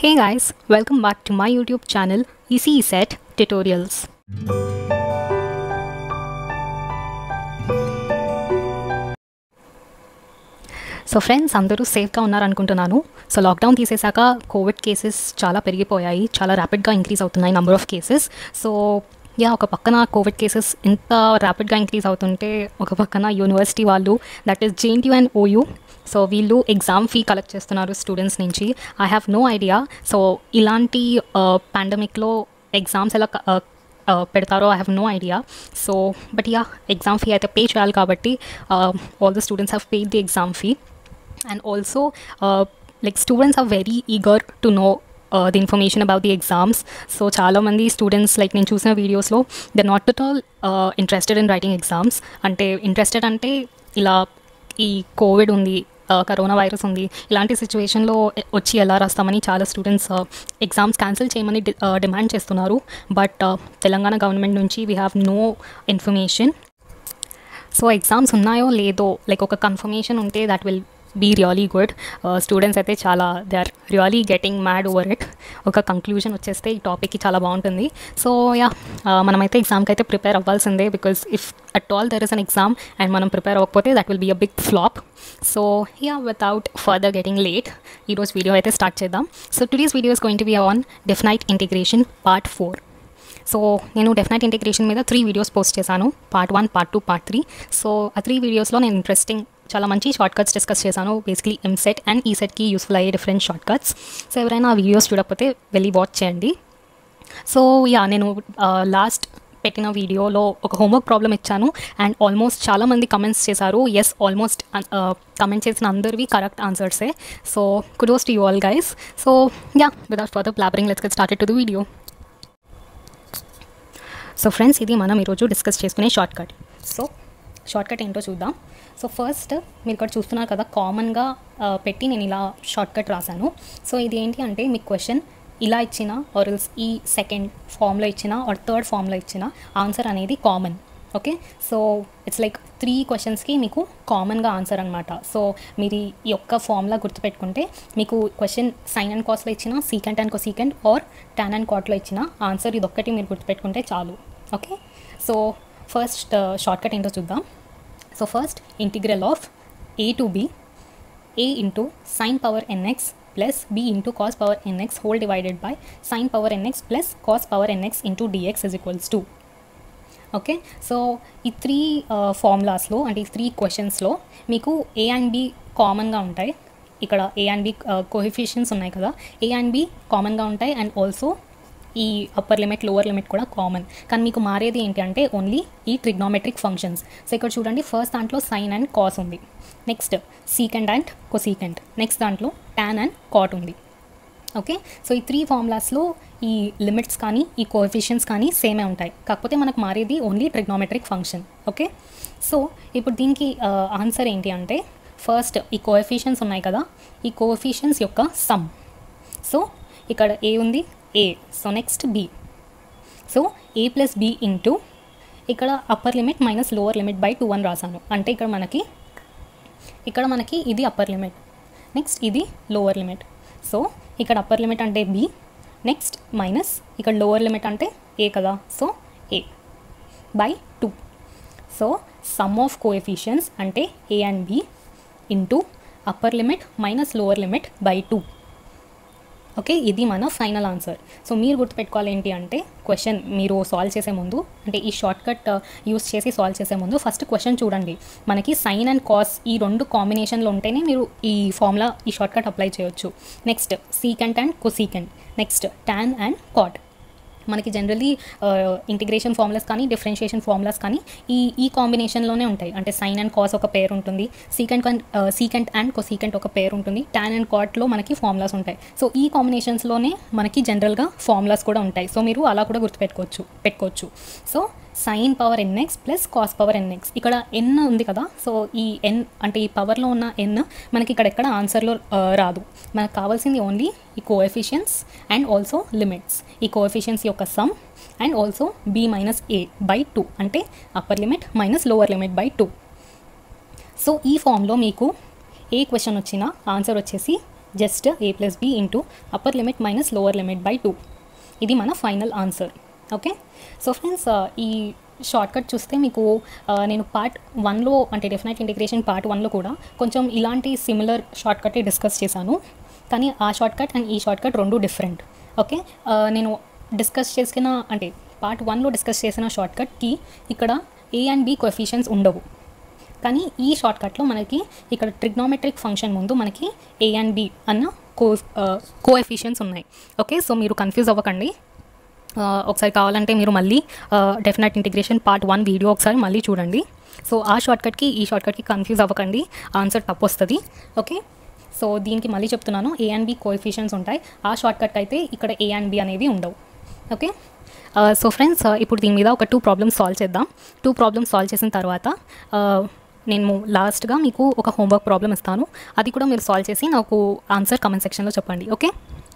Hey guys, welcome back to my YouTube channel ECESET Tutorials. So friends అందరూ సేఫ్గా ఉన్నారనుకుంటున్నాను so lockdown తీసేశాక covid cases చాలా పెరిగిపోయాయి చాలా ర్యాపిడ్గా ఇంక్రీజ్ అవుతున్నాయి number of cases so yeah ఒక పక్కన కోవిడ్ కేసెస్ ఇంత ర్యాపిడ్గా ఇంక్రీజ్ అవుతుంటే ఒక పక్కన యూనివర్సిటీ వాళ్ళు that is JNTU and OU so వీళ్ళు ఎగ్జామ్ ఫీ కలెక్ట్ చేస్తున్నారు స్టూడెంట్స్ నుంచి I have no idea so ఇలాంటి పాండమిక్లో ఎగ్జామ్స్ ఎలా క- uh, uh, పెడతారో I have no idea so but yeah exam fee అయితే పే చేయాలి కాబట్టి all the students have paid the exam fee and also uh, like students are very eager to know uh, the information about the exams so చాలా మంది students like నేను చూసిన వీడియోస్లో they not at all interested in writing exams అంటే interested అంటే ఇలా ఈ Covid ఉంది కరోనా వైరస్ ఉంది ఇలాంటి సిచ్యువేషన్లో వచ్చి ఎలా రాస్తామని చాలా స్టూడెంట్స్ ఎగ్జామ్స్ క్యాన్సిల్ చేయమని డిమాండ్ చేస్తున్నారు బట్ తెలంగాణ గవర్నమెంట్ నుంచి we have no information so exams ఉన్నాయో లేదో లైక్ ఒక కన్ఫర్మేషన్ ఉంటే that will be really good students అయితే చాలా they are really getting mad over it ఒక కంక్లూజన్ వచ్చేస్తే ఈ టాపిక్కి చాలా బాగుంటుంది సో యా మనమైతే ఎగ్జామ్కి అయితే ప్రిపేర్ అవ్వాల్సిందే because if at all there is an exam and మనం ప్రిపేర్ అవ్వకపోతే that will be a big flop so yeah without further getting late ఈరోజు వీడియో అయితే స్టార్ట్ చేద్దాం so today's video is going to be on definite integration part four so నేను definite integration మీద three videos post చేశాను part one part two part three so ఆ three వీడియోస్లో నేను interesting చాలా మంచి షార్ట్ కట్స్ డిస్కస్ చేశాను బేసిక్లీ ఎంసెట్ అండ్ ఈసెట్కి యూస్ఫుల్ అయ్యే డిఫరెంట్ షార్ట్ కట్స్ సో ఎవరైనా ఆ వీడియోస్ చూడకపోతే వెళ్ళి వాచ్ చేయండి సో యా నేను లాస్ట్ పెట్టిన వీడియోలో ఒక హోంవర్క్ ప్రాబ్లం ఇచ్చాను అండ్ ఆల్మోస్ట్ చాలామంది కమెంట్స్ చేశారు ఎస్ ఆల్మోస్ట్ కమెంట్ చేసిన అందరివి కరెక్ట్ ఆన్సర్సే so kudos to you all guys so yeah without further blabbering let's get started to the video so friends ఇది మనం ఈరోజు డిస్కస్ చేసుకునే short cut so short cut ఏంటో చూద్దాం సో ఫస్ట్ మీరు ఇక్కడ చూస్తున్నారు కదా కామన్గా పెట్టి నేను ఇలా షార్ట్ కట్ రాశాను సో ఇది ఏంటి అంటే మీకు క్వశ్చన్ ఇలా ఇచ్చిన ఆర్ ఎల్స్ ఈ సెకండ్ ఫామ్లో ఇచ్చిన ఆర్ థర్డ్ ఫామ్లో ఇచ్చిన ఆన్సర్ అనేది common okay so it's like three క్వశ్చన్స్కి మీకు కామన్గా ఆన్సర్ అనమాట సో మీరు ఈ యొక్క ఫామ్లా గుర్తుపెట్టుకుంటే మీకు క్వశ్చన్ సైన్ అండ్ కాస్ట్లో ఇచ్చిన secant and cosecant or tan and కాట్లో ఇచ్చిన ఆన్సర్ ఇదొక్కటి మీరు గుర్తుపెట్టుకుంటే చాలు okay so first short cut ఏంటో చూద్దాం so first integral of a to b a into sine power n x plus b into cos power n x whole divided by sine power n x plus cos power n x into d x is equals to okay so ఈ three ఫార్ములాస్లో అంటే ఈ three క్వశ్చన్స్లో మీకు ఏ and b కామన్గా ఉంటాయి ఇక్కడ ఏ and B coefficients ఉన్నాయి కదా ఏ అండ్ బి కామన్గా ఉంటాయి అండ్ ఆల్సో ఈ అప్పర్ లిమిట్ లోవర్ లిమిట్ కూడా కామన్ కానీ మీకు మారేది ఏంటి అంటే ఓన్లీ ఈ ట్రిగ్నోమెట్రిక్ ఫంక్షన్స్ సో ఇక్కడ చూడండి ఫస్ట్ దాంట్లో సైన్ అండ్ కాస్ ఉంది next secant and cosecant next దాంట్లో టాన్ అండ్ కాట్ ఉంది ఓకే సో ఈ త్రీ ఫార్ములాస్లో ఈ లిమిట్స్ కానీ ఈ కోఎఫిషియన్స్ కానీ సేమే ఉంటాయి కాకపోతే మనకు మారేది only trigonometric function okay so ఇప్పుడు దీనికి ఆన్సర్ ఏంటి అంటే ఫస్ట్ ఈ కోఎఫిషియన్స్ ఉన్నాయి కదా ఈ కోఎఫిషియన్స్ యొక్క సమ్ సో ఇక్కడ ఏ ఉంది a so next b so a plus b into ఇక్కడ upper limit minus lower limit by two అని రాశాను అంటే ఇక్కడ మనకి ఇక్కడ మనకి ఇది అప్పర్ లిమిట్ నెక్స్ట్ ఇది లోవర్ లిమిట్ సో ఇక్కడ అప్పర్ లిమిట్ అంటే బి నెక్స్ట్ మైనస్ ఇక్కడ లోవర్ లిమిట్ అంటే ఏ కదా so a by two so sum of coefficients అంటే a and b into upper limit minus lower limit by two okay ఇది మన final answer so మీరు గుర్తుపెట్టుకోవాలి ఏంటి అంటే క్వశ్చన్ మీరు సాల్వ్ చేసే ముందు అంటే ఈ షార్ట్ కట్ యూస్ చేసి సాల్వ్ చేసే ముందు ఫస్ట్ క్వశ్చన్ చూడండి మనకి సైన్ అండ్ కాస్ ఈ రెండు కాంబినేషన్లో ఉంటేనే మీరు ఈ ఫార్ములా ఈ షార్ట్ కట్ అప్లై చేయొచ్చు next secant and cosecant next tan and cot మనకి జనరలీ ఇంటిగ్రేషన్ ఫార్ములాస్ కానీ డిఫరెన్షియేషన్ ఫార్ములాస్ కానీ ఈ ఈ కాంబినేషన్లోనే ఉంటాయి అంటే సైన్ అండ్ కాస్ ఒక పేరు ఉంటుంది secant and secant and cosecant ఒక పేరు ఉంటుంది టాన్ అండ్ కాట్లో మనకి ఫార్ములాస్ ఉంటాయి సో ఈ కాంబినేషన్స్లోనే మనకి జనరల్గా ఫార్ములాస్ కూడా ఉంటాయి సో మీరు అలా కూడా గుర్తుపెట్టుకోవచ్చు పెట్టుకోవచ్చు so sine power n x plus cos power n x ఇక్కడ ఎన్ ఉంది కదా సో ఈ ఎన్ అంటే ఈ పవర్లో ఉన్న ఎన్ మనకి ఇక్కడ ఎక్కడ ఆన్సర్లో రాదు మనకు కావాల్సింది ఓన్లీ ఈ కోఎఫిషియన్స్ అండ్ ఆల్సో లిమిట్స్ ఈ కోఎఫిషియన్స్ యొక్క sum and also b minus a by two అంటే upper limit minus lower limit by two so ఈ ఫామ్లో మీకు ఏ క్వశ్చన్ వచ్చినా ఆన్సర్ వచ్చేసి just a plus b into upper limit minus lower limit by two ఇది మన final answer okay so friends ఈ short cut చూస్తే మీకు ఆ, నేను పార్ట్ వన్లో అంటే డెఫినెట్ ఇంటిగ్రేషన్ పార్ట్ వన్లో కూడా కొంచెం ఇలాంటి సిమిలర్ షార్ట్ కట్ డిస్కస్ చేశాను కానీ ఆ షార్ట్ కట్ అండ్ ఈ షార్ట్ కట్ రెండు డిఫరెంట్ ఓకే ఆ, నేను డిస్కస్ చేసిన అంటే పార్ట్ వన్లో డిస్కస్ చేసిన షార్ట్ కట్కి ఇక్కడ ఏ అండ్ బి కొఫిషియన్స్ ఉండవు కానీ ఈ షార్ట్ కట్లో మనకి ఇక్కడ ట్రిగ్నోమెట్రిక్ ఫంక్షన్ ముందు మనకి ఏ అండ్ బి అన్న కో కోఎఫిషియన్స్ ఉన్నాయి ఓకే సో మీరు కన్ఫ్యూజ్ అవ్వకండి ఆ, ఒకసారి కావాలంటే మీరు మళ్ళీ definite integration part one video ఒకసారి మళ్ళీ చూడండి సో ఆ షార్ట్కట్కి ఈ షార్ట్కట్కి కన్ఫ్యూజ్ అవ్వకండి ఆన్సర్ తప్పు వస్తుంది ఓకే సో దీనికి మళ్ళీ చెప్తున్నాను ఏ అండ్ బి కోఎఫిషియన్స్ ఉంటాయి ఆ షార్ట్కట్ అయితే ఇక్కడ ఏ అండ్ బి అనేవి ఉండవు ఓకే సో ఫ్రెండ్స్ ఇప్పుడు దీని మీద ఒక టూ ప్రాబ్లమ్స్ సాల్వ్ చేద్దాం టూ ప్రాబ్లమ్స్ సాల్వ్ చేసిన తర్వాత ఆ, నేను లాస్ట్గా మీకు ఒక హోంవర్క్ ప్రాబ్లమ్ ఇస్తాను అది కూడా మీరు సాల్వ్ చేసి నాకు ఆన్సర్ కమెంట్ సెక్షన్లో చెప్పండి ఓకే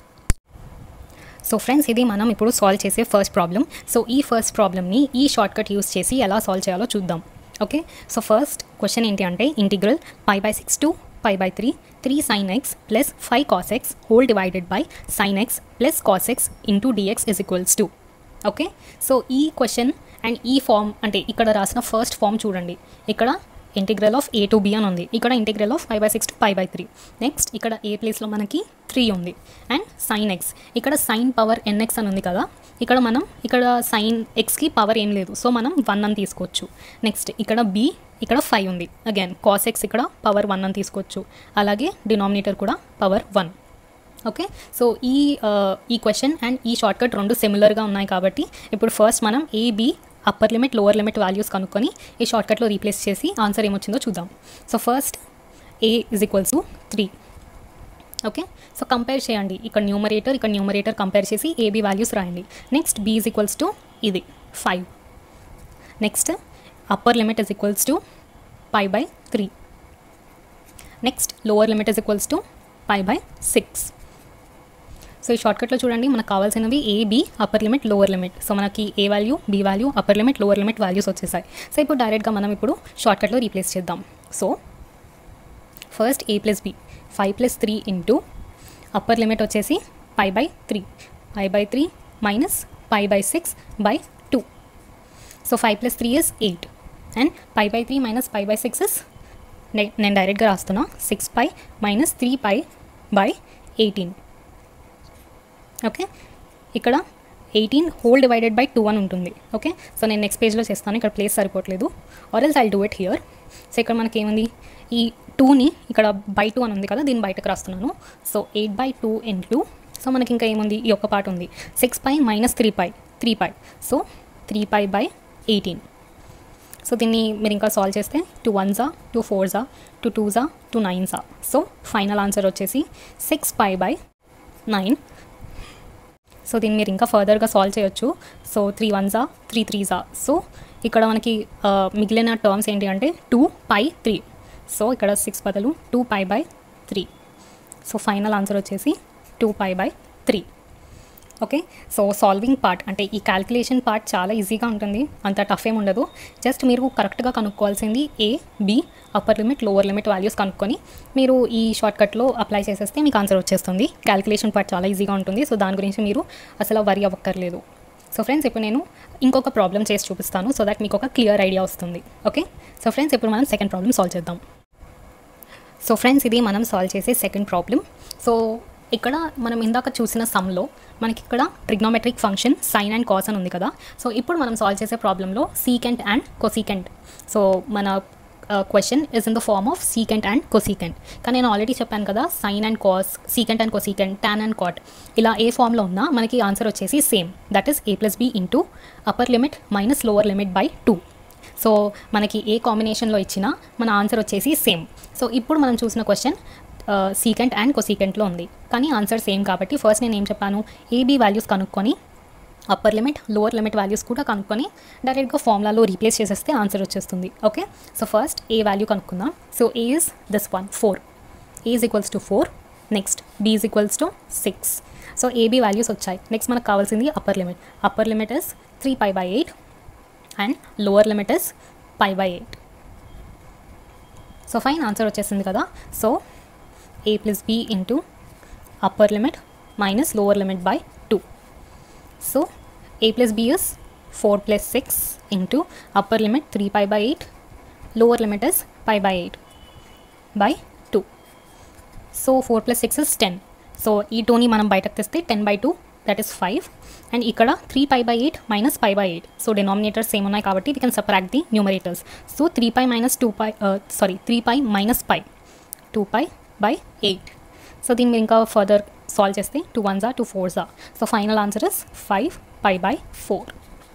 సో ఫ్రెండ్స్ ఇది మనం ఇప్పుడు సాల్వ్ చేసే ఫస్ట్ ప్రాబ్లం సో ఈ ఫస్ట్ ప్రాబ్లమ్ని ఈ షార్ట్ కట్ యూస్ చేసి ఎలా సాల్వ్ చేయాలో చూద్దాం ఓకే సో ఫస్ట్ క్వశ్చన్ ఏంటి అంటే integral pi by six to pi by three three sine x plus five cos x whole divided by sine x plus cos x into d x is equals to okay so ఈ question and ఈ form అంటే ఇక్కడ రాసిన first form చూడండి ఇక్కడ integral of a to b అని ఉంది ఇక్కడ integral of five by six to five by three next ఇక్కడ ఏ ప్లేస్లో మనకి త్రీ ఉంది అండ్ సైన్ ఎక్స్ ఇక్కడ సైన్ పవర్ ఎన్ఎక్స్ అని ఉంది కదా ఇక్కడ మనం ఇక్కడ సైన్ ఎక్స్కి పవర్ ఏం లేదు సో మనం వన్ అని తీసుకోవచ్చు నెక్స్ట్ ఇక్కడ బి ఇక్కడ ఫైవ్ ఉంది అగైన్ కాస్ ఎక్స్ ఇక్కడ పవర్ వన్ అని తీసుకోవచ్చు అలాగే డినామినేటర్ కూడా పవర్ వన్ ఓకే సో ఈ ఆ, ఈ క్వశ్చన్ అండ్ ఈ షార్ట్ కట్ రెండు సిమిలర్గా ఉన్నాయి కాబట్టి ఇప్పుడు ఫస్ట్ మనం a b upper limit lower limit values కనుక్కొని ఈ షార్ట్ కట్లో రీప్లేస్ చేసి ఆన్సర్ ఏమొచ్చిందో చూద్దాం so first a is equals to three okay so compare చేయండి ఇక్కడ న్యూమరేటర్ ఇక్కడ న్యూమరేటర్ కంపేర్ చేసి ఏబీ వాల్యూస్ రాయండి next b is equals to ఇది five next upper limit is equals to pi by three next lower limit is equals to pi by six so ఈ షార్ట్కట్లో చూడండి మనకు కావాల్సినవి a b upper limit lower limit so మనకి a value b value upper limit lower limit values వచ్చేసాయి so ఇప్పుడు డైరెక్ట్గా మనం ఇప్పుడు షార్ట్కట్లో రీప్లేస్ చేద్దాం so first a plus b five plus three into upper limit వచ్చేసి pi by three pi by three minus pi by six by two so five plus three is eight and pi by three minus pi by six is నేను డైరెక్ట్గా రాస్తున్నా six pi minus three pi by eighteen okay ఇక్కడ eighteen whole divided by two అని ఉంటుంది okay so నేను next పేజ్లో చేస్తాను ఇక్కడ ప్లేస్ సరిపోవట్లేదు or else I do it here so ఇక్కడ మనకి ఏముంది ఈ టూని ఇక్కడ బై టూ అని ఉంది కదా దీన్ని బయటకు రాస్తున్నాను so eight by two in two so మనకి ఇంకా ఏముంది ఈ ఒక్క పార్ట్ ఉంది six pi minus three pi three pi so three pi by eighteen so దీన్ని మీరు ఇంకా సాల్వ్ చేస్తే టూ వన్జా టూ ఫోర్జా టూ టూజా టూ నైన్సా సో ఫైనల్ ఆన్సర్ వచ్చేసి six pi by nine so దీన్ని మీరు ఇంకా ఫర్దర్గా సాల్వ్ చేయొచ్చు సో త్రీ వన్జా త్రీ త్రీజా సో ఇక్కడ మనకి ఆ, మిగిలిన టర్మ్స్ ఏంటి అంటే టూ పై త్రీ సో ఇక్కడ సిక్స్ బదులు two pi by three so final answer వచ్చేసి two pi by three okay so solving part అంటే ఈ క్యాల్కులేషన్ పార్ట్ చాలా ఈజీగా ఉంటుంది అంత టఫ్ ఏమి ఉండదు జస్ట్ మీరు కరెక్ట్గా కనుక్కోవాల్సింది a b upper limit lower limit values కనుక్కొని మీరు ఈ షార్ట్ కట్లో అప్లై చేసేస్తే మీకు ఆన్సర్ వచ్చేస్తుంది క్యాల్కులేషన్ పార్ట్ చాలా ఈజీగా ఉంటుంది సో దాని గురించి మీరు అసలు వరి అవ్వక్కర్లేదు సో ఫ్రెండ్స్ ఇప్పుడు నేను ఇంకొక ప్రాబ్లం చేసి చూపిస్తాను సో దట్ మీకు ఒక క్లియర్ ఐడియా వస్తుంది ఓకే సో ఫ్రెండ్స్ ఇప్పుడు మనం సెకండ్ ప్రాబ్లం సాల్వ్ చేద్దాం సో ఫ్రెండ్స్ ఇది మనం సాల్వ్ చేసే సెకండ్ ప్రాబ్లం సో ఇక్కడ మనం ఇందాక చూసిన సమ్లో మనకి ఇక్కడ trigonometric function sine and cos అని ఉంది కదా సో ఇప్పుడు మనం సాల్వ్ చేసే ప్రాబ్లంలో సీకెంట్ అండ్ కొసీకెంట్ సో మన question is in the form of secant and cosecant కానీ నేను ఆల్రెడీ చెప్పాను కదా sine and cos secant and cosecant tan and cot ఇలా ఏ ఫామ్లో ఉన్నా మనకి ఆన్సర్ వచ్చేసి same that is a plus b into upper limit minus lower limit by two so మనకి ఏ కాంబినేషన్లో ఇచ్చినా మన ఆన్సర్ వచ్చేసి సేమ్ సో ఇప్పుడు మనం చూసిన క్వశ్చన్ సీకెంట్ అండ్ కొసీకెంట్లో ఉంది కానీ ఆన్సర్ సేమ్ కాబట్టి ఫస్ట్ నేను ఏం చెప్పాను ఏబీ వాల్యూస్ కనుక్కొని upper limit lower limit values కూడా కనుక్కొని డైరెక్ట్గా ఫార్ములాలో రీప్లేస్ చేసేస్తే ఆన్సర్ వచ్చేస్తుంది okay so first a value కనుక్కుందాం so a is this one four a is equals to four next b is equals to six so a b values వచ్చాయి next మనకు కావాల్సింది upper limit upper limit is three pi by eight and lower limit is pi by eight so fine answer వచ్చేసింది కదా so a plus b into upper limit minus lower limit by 2 so a plus b is 4 plus 6 into upper limit 3 pi by 8 lower limit is pi by 8 by 2 so four plus six is ten so ఈ టూని మనం బయటకు తెస్తే ten by two that is five and ఇక్కడ three pi by eight minus pi by eight so denominators same ఉన్నాయి కాబట్టి we can subtract the numerators so three pi minus two pi sorry three pi minus pi two pi by eight so దీన్ని మీరు ఇంకా further solve చేస్తే two one జా two four జా so final answer is five pi by four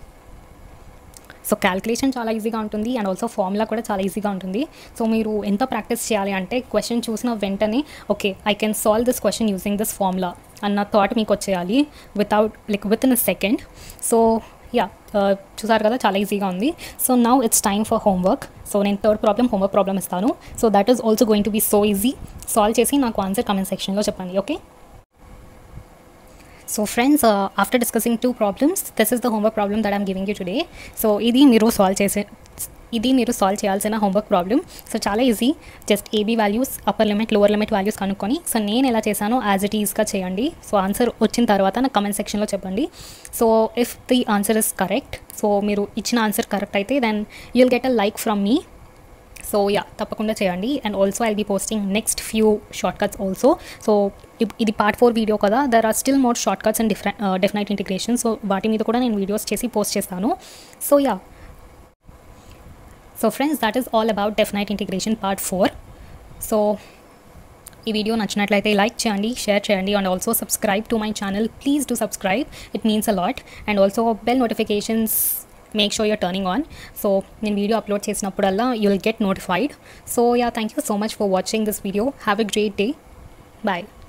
so calculation చాలా ఈజీగా ఉంటుంది and also formula కూడా చాలా ఈజీగా ఉంటుంది సో మీరు ఎంత ప్రాక్టీస్ చేయాలి అంటే క్వశ్చన్ చూసిన వెంటనే okay I can solve this question using this formula అన్న థాట్ మీకు వచ్చేయాలి without like with in a second so yeah చూసారు కదా చాలా ఈజీగా ఉంది so now it's time for homework so నేను థర్డ్ ప్రాబ్లమ్ హోంవర్క్ ప్రాబ్లమ్ ఇస్తాను so that is also going to be so easy solve చేసి నాకు ఆన్సర్ కమెంట్ సెక్షన్లో చెప్పండి okay so friends after discussing two problems this is the homework problem that I'm giving you today so ఇది మీరు solve చేసే ఇది మీరు solve చేయాల్సిన హోంవర్క్ ప్రాబ్లమ్ సో చాలా easy just a b values upper limit lower limit values కనుక్కొని so నేను ఎలా చేశానో యాజ్ ఇట్ ఈస్గా చేయండి సో ఆన్సర్ వచ్చిన తర్వాత నాకు కమెంట్ సెక్షన్లో చెప్పండి so if the answer is correct so మీరు ఇచ్చిన ఆన్సర్ కరెక్ట్ అయితే then you'll get a like from me so yeah తప్పకుండా చేయండి and also I'll be posting next few short cuts also so ఇది పార్ట్ ఫోర్ వీడియో కదా there are still more short cuts and different definite integration so వాటి మీద కూడా నేను videos చేసి post చేస్తాను so yeah so friends that is all about definite integration part four so ఈ video నచ్చినట్లయితే లైక్ చేయండి షేర్ చేయండి and also subscribe to my channel please do subscribe it means a lot and also bell notifications make sure you're turning on so నేను video upload చేసినప్పుడల్లా you will get notified so yeah thank you so much for watching this video have a great day bye